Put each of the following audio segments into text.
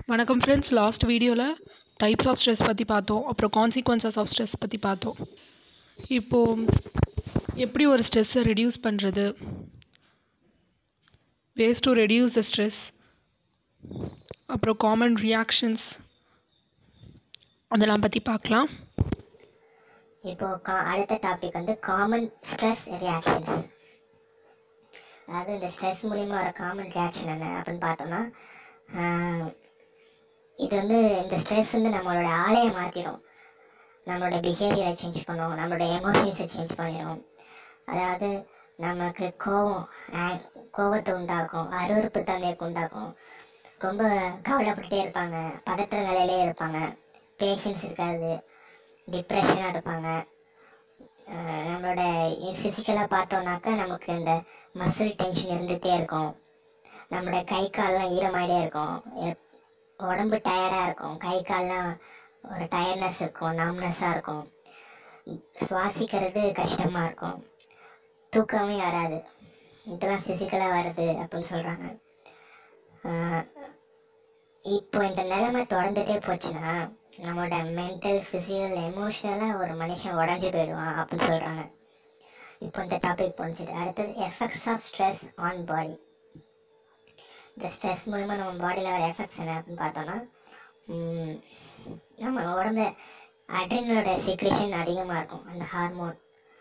வணக்கம் friends last வீடியோவில் types of stress பற்றி பார்த்தோம் அப்புறம் கான்சிக்வன்சஸ் ஆஃப் ஸ்ட்ரெஸ் பற்றி பார்த்தோம் இப்போது எப்படி ஒரு ஸ்ட்ரெஸ்ஸை ரெடியூஸ் பண்ணுறது ways to reduce the stress அப்புறம் காமன் ரியாக்ஷன்ஸ் அதெல்லாம் பற்றி பார்க்கலாம் இப்போ கா- அடுத்த டாபிக் வந்து காமன் ஸ்ட்ரெஸ் ரியாக்ஷன்ஸ் அதாவது இந்த ஸ்ட்ரெஸ் மூலிமா வர காமன் ரியாக்ஷன் என்ன அப்படின்னு பார்த்தோம்னா ஆஹ், இது வந்து இந்த ஸ்ட்ரெஸ் வந்து நம்மளோட ஆளையை மாற்றிடும் நம்மளோட பிஹேவியரை சேஞ்ச் பண்ணும் நம்மளோட எமோஷன்ஸை சேஞ்ச் பண்ணிடும் அதாவது நமக்கு கோவம் ஆ- கோவத்தை உண்டாக்கும் அருவருப்பு தன்மையை உண்டாக்கும் ரொம்ப கவலைப்பட்டுட்டே இருப்பாங்க பதற்ற நிலையிலே இருப்பாங்க பேஷன்ஸ் இருக்காது டிப்ரெஷனாக இருப்பாங்க அஹ் நம்மளோட ஃபிசிக்கலாக பார்த்தோம்னாக்கா நமக்கு இந்த மசில் டென்ஷன் இருந்துகிட்டே இருக்கும் நம்மளோட கை கால்லாம் ஈரமாயிட்டே இருக்கும் எப்- உடம்பு டயர்டாக இருக்கும் கை கால்லாம் ஒரு டயர்ட்னஸ் இருக்கும் நம்னஸாக இருக்கும் சுவாசிக்கிறது கஷ்டமாக இருக்கும் தூக்கமே வராது இதெல்லாம் ஃபிசிக்கலாக வருது அப்படின்னு சொல்கிறாங்க இப்போ இந்த நிலைமை தொடர்ந்துட்டே போச்சுன்னா நம்மளோட மென்டல் ஃபிசிக்கல் எமோஷனலாக ஒரு மனுஷன் உடஞ்சி போயிடுவான் அப்படின்னு சொல்கிறாங்க இப்போ இந்த டாபிக் முடிஞ்சது அடுத்தது effects of stress on body இந்த ஸ்ட்ரெஸ் மூலிமா நம்ம பாடியில் வர எஃபெக்ட்ஸ் என்ன அப்படின்னு பார்த்தோன்னா ம், நம்ம உடம்புல அட்ரினலோட சீக்ரேஷன் அதிகமாக இருக்கும் அந்த ஹார்மோன்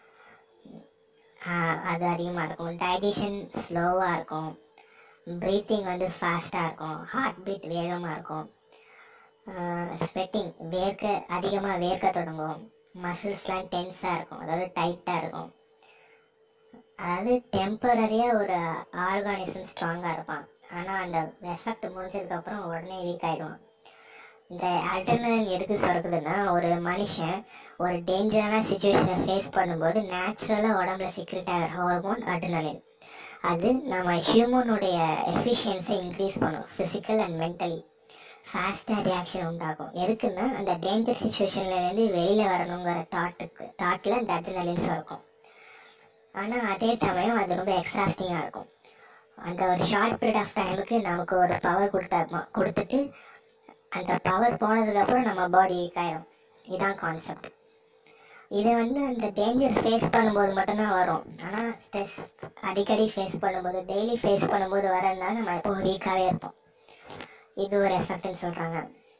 அது அதிகமாக இருக்கும் டைஜஷன் ஸ்லோவாக இருக்கும் ப்ரீத்திங் வந்து ஃபாஸ்ட்டாக இருக்கும் ஹார்ட் பீட் வேகமாக இருக்கும் ஸ்வெட்டிங் வேர்க்க அதிகமாக வேர்க்க தொடங்கும் மசில்ஸ்லாம் டென்ஸாக இருக்கும் அதாவது டைட்டாக இருக்கும் அதாவது டெம்பரரியாக ஒரு ஆர்கானிசம் ஸ்ட்ராங்காக இருப்பான் ஆனால் அந்த எஃபெக்ட் முடிஞ்சதுக்கப்புறம் உடனே வீக் ஆகிடுவான் இந்த அல்டர்னல் எதுக்கு சுரக்குதுன்னா ஒரு மனுஷன் ஒரு டேஞ்சரான சுச்சுவேஷனை ஃபேஸ் பண்ணும்போது நேச்சுரலாக உடம்புல சிக்ரெட் ஆகிற ஹார்மோன் அட்ரினலின் அது நம்ம ஹியூமனுடைய எஃபிஷியன்ஸை இன்க்ரீஸ் பண்ணும் ஃபிசிக்கல் அண்ட் மென்டலி ஃபாஸ்ட்டாக ரியாக்ஷன் உண்டாகும் எதுக்குன்னா அந்த டேஞ்சர் சுச்சுவேஷன்லேருந்து வெளியில் வரணுங்கிற தாட்டுக்கு தாட்டில் அந்த அட்ரினலின்ஸ் இருக்கும் ஆனால் அதே சமயம் அது ரொம்ப எக்ஸாஸ்டிங்காக இருக்கும் அந்த ஒரு ஷார்ட் பீரியட் ஆஃப் டைமுக்கு நமக்கு ஒரு பவர் கொடுத்தா கொடுத்துட்டு அந்த பவர் போனதுக்கப்புறம் நம்ம பாடி வீக் ஆயிடும் இதுதான் கான்செப்ட் இது வந்து அந்த டேஞ்சர் ஃபேஸ் பண்ணும்போது மட்டும்தான் வரும் ஆனால் ஸ்ட்ரெஸ் அடிக்கடி ஃபேஸ் பண்ணும்போது டெய்லி ஃபேஸ் பண்ணும்போது வரதுனால நம்ம எப்போ வீக்காகவே இருப்போம் இது ஒரு எஃபெக்ட்னு சொல்கிறாங்க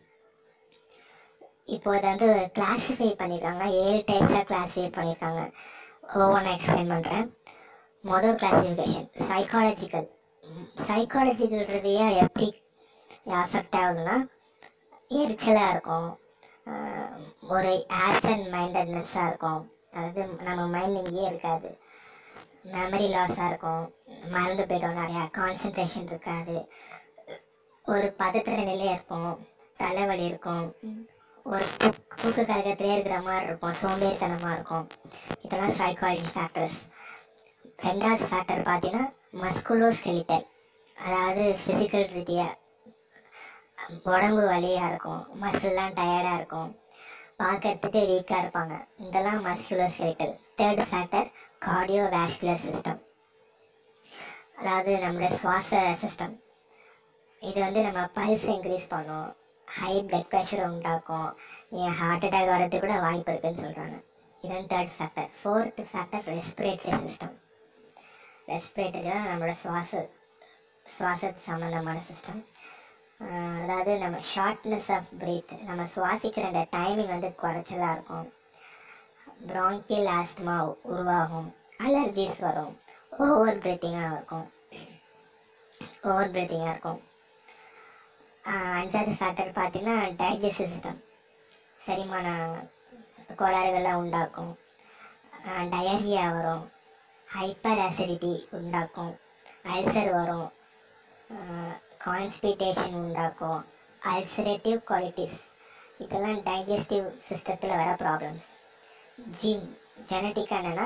இப்போ அதை வந்து கிளாஸிஃபை பண்ணியிருக்காங்க ஏழு டைப்ஸாக கிளாஸிஃபை பண்ணியிருக்காங்க ஒவ்வொன்றா எக்ஸ்பிளைன் பண்ணுறேன் மொதல் கிளாஸிஃபிகேஷன் சைக்காலஜிக்கல் சைக்காலஜிக்கல் ரீதியாக எப்படி அஃபெக்ட் ஆகுதுன்னா எரிச்சலாக இருக்கும் ஆஹ் ஒரு ஆப்சன்ட் மைண்டட்னஸ்ஸாக இருக்கும் அதாவது நம்ம மைண்ட் இங்கேயே இருக்காது மெமரி லாஸாக இருக்கும் மறந்து போய்டும் நிறையா கான்சன்ட்ரேஷன் இருக்காது ஒரு பதற்ற நிலையே இருக்கும் தலைவலி இருக்கும் ஒரு தூக் தூக்க கலக்கத்திலே இருக்கிற மாதிரி இருக்கும் சோம்பேறித்தனமாக இருக்கும் இதெல்லாம் சைக்காலஜி ஃபேக்டர்ஸ் ரெண்டாவது ஃபேக்டர் பார்த்தீங்கன்னா மஸ்குலோஸ்கெலிட்டல் அதாவது ஃபிசிக்கல் ரீதியாக உடம்பு வலியாக இருக்கும் மசில்லாம் டயர்டாக இருக்கும் பார்க்கறதுக்கு வீக்காக இருப்பாங்க இதெல்லாம் musculoskeletal third factor cardiovascular system அதாவது நம்மளுடைய சுவாச சிஸ்டம் இது வந்து நம்ம பல்ஸ் இன்க்ரீஸ் பண்ணும் ஹை பிளட் ப்ரெஷரை உண்டாக்கும் ஏன் ஹார்ட் அட்டாக் வரதுக்கு கூட வாய்ப்பு இருக்குன்னு சொல்கிறாங்க இதுதான் third factor fourth factor respiratory system respiratory தான் நம்மளோட சுவாச சுவாசத்து சம்மந்தமான சிஸ்டம் அதாவது நம்ம ஷார்ட்னஸ் ஆஃப் பிரீத் நம்ம சுவாசிக்கிற அந்த டைமிங் வந்து குறைச்சலாக இருக்கும் ப்ராங்கியல் ஆஸ்துமா உருவாகும் அலர்ஜிஸ் வரும் ஓவர் பிரீத்திங்காக இருக்கும் ஓவர் பிரீத்திங்காக இருக்கும் ஆஹ் அஞ்சாவது ஃபேக்டர் பார்த்தீங்கன்னா டைஜஸ்டிவ் சிஸ்டம் செரிமான கோளாறுகள்லாம் உண்டாக்கும் டயரியா வரும் ஹைப்பர் ஆசிடிட்டி உண்டாக்கும் அல்சர் வரும் கான்ஸ்பிடேஷன் உண்டாக்கும் அல்சரேட்டிவ் குவாலிட்டிஸ் இதெல்லாம் டைஜஸ்டிவ் சிஸ்டத்தில் வர ப்ராப்ளம்ஸ் ஜீன் ஜெனட்டிக்காக என்னென்னா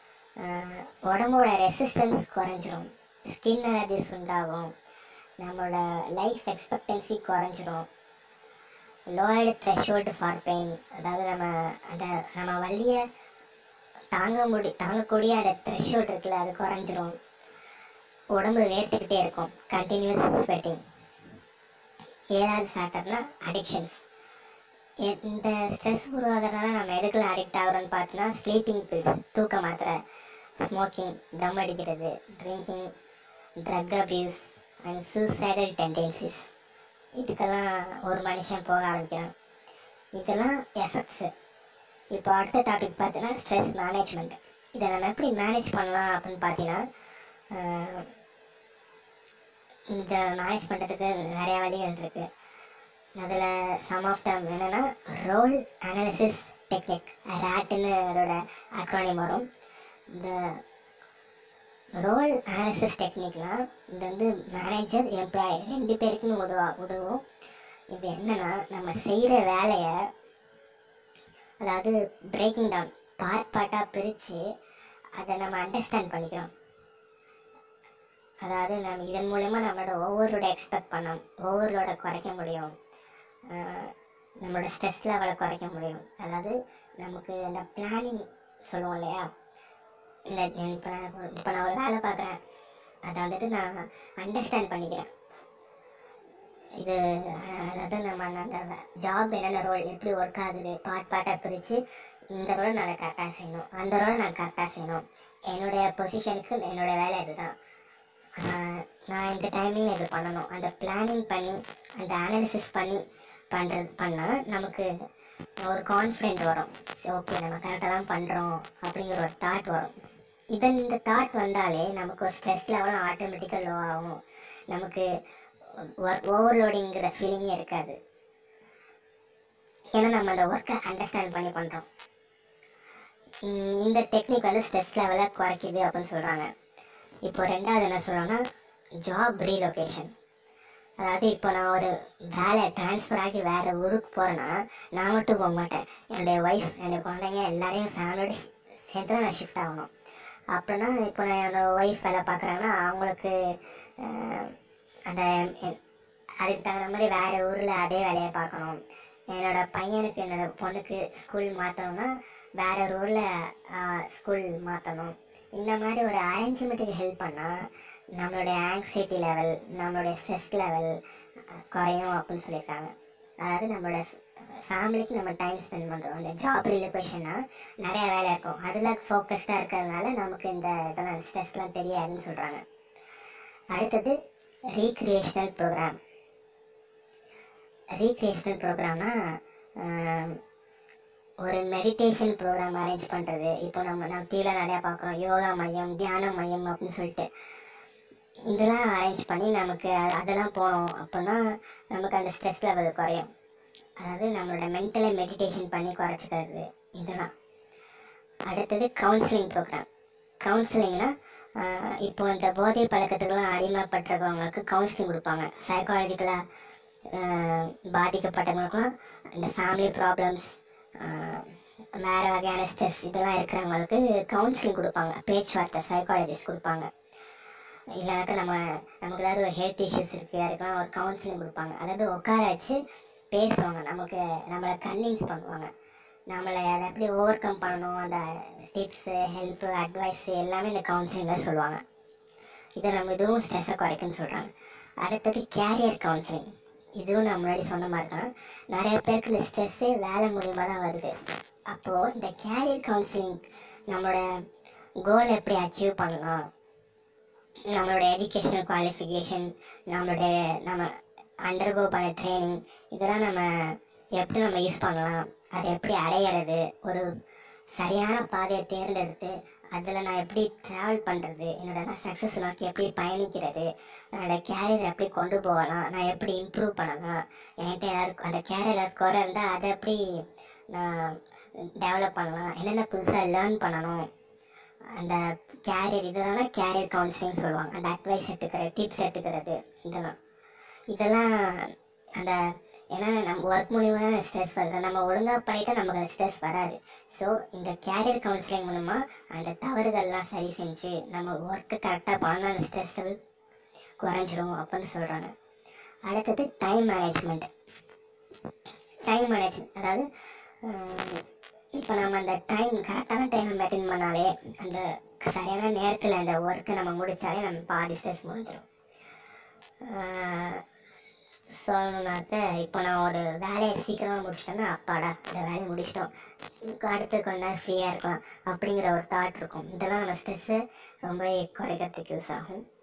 உடம்போட ரெசிஸ்டன்ஸ் குறைஞ்சிரும் ஸ்கின் அலர்ஜிஸ் உண்டாகும் நம்மளோட லைஃப் எக்ஸ்பெக்டன்சி குறைஞ்சிரும் லோயர்டு த்ரெஷோல்டு ஃபார் பெயின் அதாவது நம்ம அந்த நம்ம வலியை தாங்க முடி தாங்கக்கூடிய அந்த த்ரெஷோல்டு இருக்குல்ல அது குறைஞ்சிரும் உடம்பு வேர்த்துக்கிட்டே இருக்கும் கண்டினியூஸ் ஸ்வெட்டிங் ஏழாவது ஃபேக்டர்னா அடிக்ஷன்ஸ் இந்த ஸ்ட்ரெஸ் உருவாகிறதுனால நம்ம எதுக்குள்ள அடிக்ட் ஆகுறோம்னு பார்த்தோன்னா ஸ்லீப்பிங் பில்ஸ் தூக்க மாத்திரை ஸ்மோக்கிங் தம் அடிக்கிறது drinking drug abuse and suicidal tendencies இதுக்கெல்லாம் ஒரு மனுஷன் போக ஆரம்பிக்கிறான் இதெல்லாம் எஃபெக்ட்ஸு இப்போ அடுத்த டாபிக் பார்த்தீங்கன்னா ஸ்ட்ரெஸ் மேனேஜ்மெண்ட் இதை நம்ம எப்படி மேனேஜ் பண்ணலாம் அப்படின்னு பார்த்தீங்கன்னா ஆஹ், இந்த மேனேஜ் பண்ணுறதுக்கு நிறைய வழிகள் இருக்குது அதில் சம் ஆஃப் தம் என்னென்னா ரோல் அனாலிசிஸ் டெக்னிக் ரேட்டுன்னு அதோட அக்ரோனியம் வரும் இந்த ரோல் அனாலிசிஸ் டெக்னிக்னால் இது வந்து மேனேஜர் எம்ப்ளாயி ரெண்டு பேருக்குமே உதவா உதவும் இது என்னன்னா நம்ம செய்கிற வேலையை அதாவது பிரேக்கிங் டவுன் பார்ட் பார்ட்டாக பிரித்து அதை நம்ம அண்டர்ஸ்டாண்ட் பண்ணிக்கிறோம் அதாவது நம்ம இதன் மூலயமா நம்மளோட ஓவர்லோட எக்ஸ்பெக்ட் பண்ணோம் ஓவர்லோட குறைக்க முடியும் ஆஹ் நம்மளோட ஸ்ட்ரெஸ் லெவலை குறைக்க முடியும் அதாவது நமக்கு அந்த பிளானிங் சொல்லுவோம் இல்லையா இல்லை இப்போ நான் இப்போ நான் ஒரு வேலை பார்க்குறேன் அதை வந்துட்டு நான் அண்டர்ஸ்டாண்ட் பண்ணிக்கிறேன் இது அஹ், அதாவது நம்ம அந்த ஜாப் என்னென்ன ரோல் எப்படி ஒர்க் ஆகுது பார்ட் பார்ட்டாக பிரித்து இந்த ரோலை நான் கரெக்டாக செய்யணும் அந்த ரோலை நான் கரெக்டாக செய்யணும் என்னுடைய பொசிஷனுக்கு என்னோட வேலை இதுதான் ஆஹ், நான் இந்த டைமிங் இது பண்ணணும் அந்த பிளானிங் பண்ணி அந்த அனாலிசிஸ் பண்ணி பண்ணுறது பண்ணால் நமக்கு ஒரு கான்ஃபிடென்ட் வரும் ஓகே நம்ம கரெக்டாக தான் பண்ணுறோம் அப்படிங்கிற ஒரு தாட் வரும் இதன் இந்த தாட் வந்தாலே நமக்கு ஒரு ஸ்ட்ரெஸ் லெவலும் ஆட்டோமேட்டிக்காக லோ ஆகும் நமக்கு ஓவர்லோடிங்கிற ஃபீலிங்கே இருக்காது ஏன்னா நம்ம அந்த ஒர்க்கை அண்டர்ஸ்டாண்ட் பண்ணி பண்ணுறோம் இந்த டெக்னிக் வந்து ஸ்ட்ரெஸ் லெவலை குறைக்குது அப்படின்னு சொல்கிறாங்க இப்போ ரெண்டாவது என்ன சொல்கிறோன்னா ஜாப் ரீலொகேஷன் அதாவது இப்போ நான் ஒரு வேலை ட்ரான்ஸ்ஃபர் ஆகி வேறு ஊருக்கு போகிறேன்னா நான் மட்டும் போக மாட்டேன் என்னுடைய ஒய்ஃப் என்னுடைய குழந்தைங்க எல்லாரையும் ஃபேமிலியோட சேர்த்து தான் நான் ஷிஃப்ட் ஆகணும் அப்படின்னா இப்போ நான் என்னோடய ஒய்ஃப் வேலை பார்க்குறாங்கன்னா அவங்களுக்கு அஹ், அந்த எ- அதுக்கு தகுந்த மாதிரி வேறு ஊரில் அதே வேலையை பார்க்கணும் என்னோட பையனுக்கு என்னோட பொண்ணுக்கு ஸ்கூல் மாற்றணும்னா வேற ஒரு ஊரில் ஸ்கூல் மாற்றணும் இந்த மாதிரி ஒரு அரேஞ்ச்மெண்ட்டுக்கு ஹெல்ப் பண்ணால் நம்மளுடைய ஆங்ஸைட்டி லெவல் நம்மளுடைய ஸ்ட்ரெஸ் லெவல் குறையும் அப்படின்னு சொல்லியிருக்காங்க அதாவது நம்மளோட ஃபேமிலிக்கு நம்ம டைம் ஸ்பெண்ட் பண்ணுறோம் அந்த ஜாப் ரிலேஷன்னா நிறைய வேலை இருக்கும் அதில் ஃபோக்கஸ்டாக இருக்கிறதுனால நமக்கு இந்த இதெல்லாம் ஸ்ட்ரெஸ்லாம் தெரியாதுன்னு சொல்கிறாங்க அடுத்தது ரீக்ரியேஷனல் ப்ரோக்ராம் ரீக்ரியேஷனல் ப்ரோக்ராம்னா ஒரு மெடிடேஷன் ப்ரோக்ராம் அரேஞ்ச் பண்ணுறது இப்போ நம்ம நம்ம டிவியில் நிறையா பார்க்குறோம் யோகா மையம் தியான மையம் அப்படின்னு சொல்லிட்டு இதெல்லாம் அரேஞ்ச் பண்ணி நமக்கு அ- அதெல்லாம் போனோம் அப்படின்னா நமக்கு அந்த ஸ்ட்ரெஸ் லெவல் குறையும் அதாவது நம்மளோட மென்டலை மெடிடேஷன் பண்ணி குறைச்சிக்கிறது இதெல்லாம் அடுத்தது கவுன்சிலிங் ப்ரோக்ராம் கவுன்சிலிங்னா இப்போ இந்த போதை பழக்கத்துக்கெல்லாம் அடிமைப்பட்டிருக்கவங்களுக்கு கவுன்சிலிங் கொடுப்பாங்க சைக்காலஜிக்கலாக பாதிக்கப்பட்டவங்களுக்குலாம் இந்த ஃபேமிலி ப்ராப்ளம்ஸ் வேறு வகையான ஸ்ட்ரெஸ் இதெல்லாம் இருக்கிறவங்களுக்கு கவுன்சிலிங் கொடுப்பாங்க பேச்சுவார்த்தை சைக்காலஜிஸ்ட் கொடுப்பாங்க இல்லைனாக்கா நம்ம நமக்கு ஏதாவது ஒரு ஹெல்த் இஷ்யூஸ் இருக்குது அதுக்கெல்லாம் ஒரு கவுன்சிலிங் கொடுப்பாங்க அதாவது உட்கார வச்சு பேசுவாங்க நமக்கு நம்மளை கன்வின்ஸ் பண்ணுவாங்க நம்மளை அதை எப்படி ஓவர் கம் பண்ணணும் அந்த டிப்ஸு ஹெல்ப்பு அட்வைஸு எல்லாமே இந்த கவுன்சிலிங்கில் சொல்லுவாங்க இதை நம்ம இதுவும் ஸ்ட்ரெஸ்ஸை குறைக்குன்னு சொல்கிறாங்க அடுத்தது கேரியர் கவுன்சிலிங் இதுவும் நான் முன்னாடி சொன்ன மாதிரி தான் நிறைய பேருக்கு இந்த ஸ்ட்ரெஸ்ஸே வேலை மூலியமாக தான் வருது அப்போது இந்த கேரியர் கவுன்சிலிங் நம்மளோட கோல் எப்படி அச்சீவ் பண்ணலாம் நம்மளோட எஜுகேஷனல் குவாலிஃபிகேஷன் நம்மளுடைய நம்ம அண்டர்கோ பண்ண ட்ரைனிங் இதெல்லாம் நம்ம எப்படி நம்ம யூஸ் பண்ணலாம் அதை எப்படி அடையிறது ஒரு சரியான பாதையை தேர்ந்தெடுத்து அதில் நான் எப்படி ட்ராவல் பண்ணுறது என்னோட நான் சக்ஸஸ் நோக்கி எப்படி பயணிக்கிறது என்னோட கேரியர் எப்படி கொண்டு போகலாம் நான் எப்படி இம்ப்ரூவ் பண்ணலாம் என்கிட்ட ஏதாவது அந்த கேரியரில் குறை இருந்தால் அதை எப்படி நான் டெவலப் பண்ணலாம் என்னென்ன புதுசாக லேர்ன் பண்ணணும் அந்த கேரியர் இதெல்லாம் கேரியர் கவுன்சிலிங் சொல்லுவாங்க அந்த அட்வைஸ் எடுத்துக்கிறது டிப்ஸ் எடுத்துக்கிறது இதெல்லாம் இதெல்லாம் அந்த ஏன்னா நம்ம ஒர்க் மூலியமாக தான் ஸ்ட்ரெஸ் வருது நம்ம ஒழுங்காக பண்ணிட்டா நமக்கு அந்த ஸ்ட்ரெஸ் வராது ஸோ இந்த கேரியர் கவுன்சிலிங் மூலமா அந்த தவறுகள்லாம் சரி செஞ்சு நம்ம ஒர்க்கு கரெக்டாக பண்ணால் அந்த ஸ்ட்ரெஸ் குறைஞ்சிரும் அப்படின்னு சொல்கிறாங்க அடுத்தது டைம் மேனேஜ்மெண்ட் டைம் மேனேஜ்மெண்ட் அதாவது இப்போ நம்ம அந்த டைம் கரெக்டான டைம் மெயின்டைன் பண்ணாலே அந்த சரியான நேரத்தில் அந்த ஒர்க்கை நம்ம முடித்தாலே நம்ம பாதி ஸ்ட்ரெஸ் முடிஞ்சிடும் சொல்லணுன்னாக்க இப்போ நான் ஒரு வேலையை சீக்கிரமாக முடிச்சிட்டேன்னா அப்பாடா இந்த வேலையை முடிச்சிட்டோம் அடுத்து கொஞ்ச நேரம் ஃப்ரீயாக இருக்கலாம் அப்படிங்கிற ஒரு தாட் இருக்கும் இதெல்லாம் நம்ம ஸ்ட்ரெஸ்ஸு ரொம்ப குறைக்கிறதுக்கு யூஸ் ஆகும்